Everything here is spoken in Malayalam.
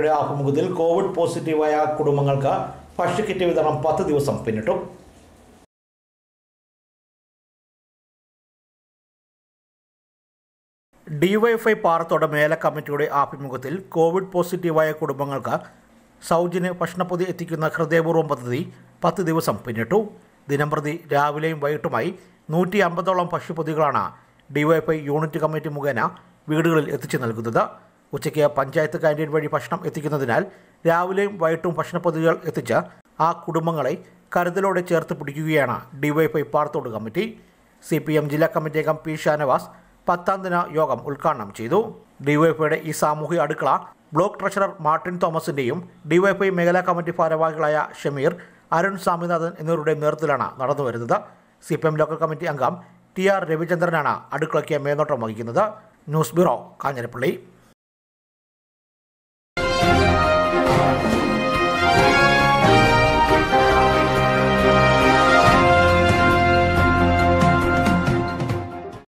കമ്മിറ്റിയുടെ ആഭിമുഖ്യത്തിൽ കോവിഡ് പോസിറ്റീവായ കുടുംബങ്ങൾക്ക് ഭക്ഷ്യക്കിറ്റ് വിതരണം പത്ത് ദിവസം പിന്നിട്ടു ഡിവൈഎഫ്ഐ പാറത്തോട് മേല കമ്മിറ്റിയുടെ ആഭിമുഖ്യത്തിൽ കോവിഡ് പോസിറ്റീവായ കുടുംബങ്ങൾക്ക് സൗജന്യ ഭക്ഷണപ്പൊതി എത്തിക്കുന്ന ഹൃദയപൂർവ്വം പദ്ധതി പത്ത് ദിവസം പിന്നിട്ടു ദിനംപ്രതി രാവിലെയും വൈകിട്ടുമായി നൂറ്റി അമ്പതോളം ഭക്ഷ്യപ്പൊതികളാണ് ഡിവൈഎഫ്ഐ യൂണിറ്റ് കമ്മിറ്റി മുഖേന വീടുകളിൽ എത്തിച്ചു നൽകുന്നത് ഉച്ചയ്ക്ക് പഞ്ചായത്ത് ക്യാൻറ്റീൻ വഴി ഭക്ഷണം എത്തിക്കുന്നതിനാൽ രാവിലെയും വൈകിട്ടും ഭക്ഷണപ്പൊതികൾ എത്തിച്ച് ആ കുടുംബങ്ങളെ കരുതലോടെ ചേർത്ത് പിടിക്കുകയാണ് ഡിവൈഎഫ്ഐ പാറത്തോട് കമ്മിറ്റി സി പി എം ജില്ലാ കമ്മിറ്റി അംഗം പി ഷാനവാസ് പത്താം ദിന യോഗം ഉദ്ഘാടനം ചെയ്തു ഡിവൈഎഫ്ഐയുടെ ഈ സാമൂഹിക അടുക്കള ബ്ലോക്ക് ട്രഷറർ മാർട്ടിൻ തോമസിന്റെയും ഡിവൈഎഫ്ഐ മേഖലാ കമ്മിറ്റി ഭാരവാഹികളായ ഷമീർ അരുൺ സ്വാമിനാഥൻ എന്നിവരുടെ നേതൃത്വത്തിലാണ് നടന്നുവരുന്നത് സി പി എം ലോക്കൽ കമ്മിറ്റി അംഗം ടി ആർ രവിചന്ദ്രനാണ് അടുക്കളയ്ക്ക് മേൽനോട്ടം വഹിക്കുന്നത് ന്യൂസ് ബ്യൂറോ കാഞ്ഞിരപ്പള്ളി